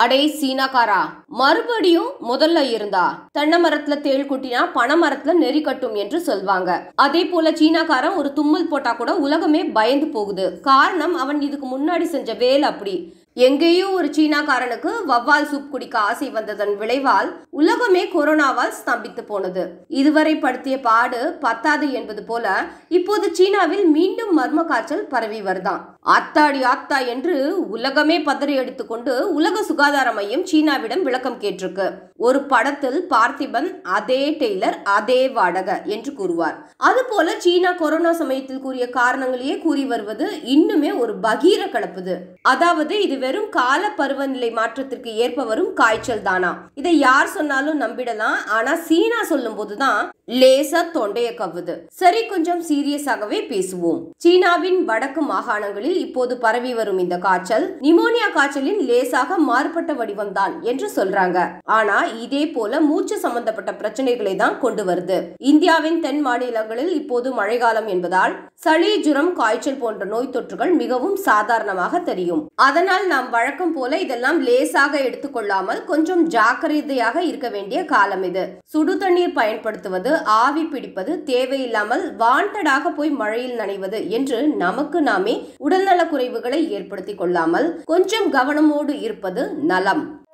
அடே சீனாக்காரா மறுபடியும் முதல்ல இருந்தா தென்னை மரத்துல தேள் குட்டினா பனை மரத்துல நெறி கட்டும் என்று சொல்வாங்க அதே போல சீனாக்காரன் ஒரு தும்மல் போட்டா கூட உலகமே பயந்து போகுது காரணம் அவன் இதுக்கு முன்னாடி செஞ்ச வேலை அப்படி எங்கேயோ ஒரு சீனாக்காரனுக்கு வவ்வால் சூப் குடிக்க ஆசை வந்ததன் விளைவால் உலகமே கொரோனாவால் ஸ்தம்பித்து போனது இதுவரை படுத்திய பாடு பத்தாது என்பது போல இப்போது சீனாவில் மீண்டும் மர்ம காய்ச்சல் பரவி வருதாம் ஆத்தாடி ஆத்தா என்று உலகமே பதறி எடுத்துக்கொண்டு உலக சுகாதார மையம் சீனாவிடம் விளக்கம் கேட்டிருக்கு ஒரு படத்தில் பார்த்திபன் அதே டெய்லர் அதே வாடகை என்று கூறுவார் அதுபோல சீனா கொரோனா சமயத்தில் கூறிய காரணங்களையே கூறி வருவது இன்னுமே ஒரு பகீர கலப்புது அதாவது இது வெறும் கால பருவநிலை மாற்றத்திற்கு ஏற்ப வரும் காய்ச்சல் தானா இதை யார் சொன்னாலும் நம்பிடலாம் ஆனா சீனா சொல்லும் போதுதான் லேசா தொண்டைய கவ்வுது சரி கொஞ்சம் சீரியஸாகவே பேசுவோம் சீனாவின் வடக்கு மாகாணங்களில் இப்போது பரவி வரும் இந்த காய்ச்சல் நிமோனியா காய்ச்சலின் லேசாக மாறுபட்ட வடிவம்தான் என்று சொல்றாங்க ஆனா இதே போல மூச்சு சம்பந்தப்பட்ட பிரச்சனைகளை தான் கொண்டு வருது இந்தியாவின் தென் மாநிலங்களில் இப்போது மழைக்காலம் என்பதால் சளி ஜுரம் காய்ச்சல் போன்ற நோய் தொற்றுகள் மிகவும் சாதாரணமாக தெரியும் அதனால் நாம் வழக்கம் போல இதெல்லாம் லேசாக எடுத்துக்கொள்ளாமல் கொஞ்சம் ஜாக்கிரதையாக இருக்க வேண்டிய காலம் இது சுடு தண்ணீர் பயன்படுத்துவது ஆவி பிடிப்பது தேவையில்லாமல் வாண்டடாக போய் மழையில் நனைவது என்று நமக்கு நாமே உடல்நல குறைவுகளை ஏற்படுத்திக் கொள்ளாமல் கொஞ்சம் கவனமோடு இருப்பது நலம்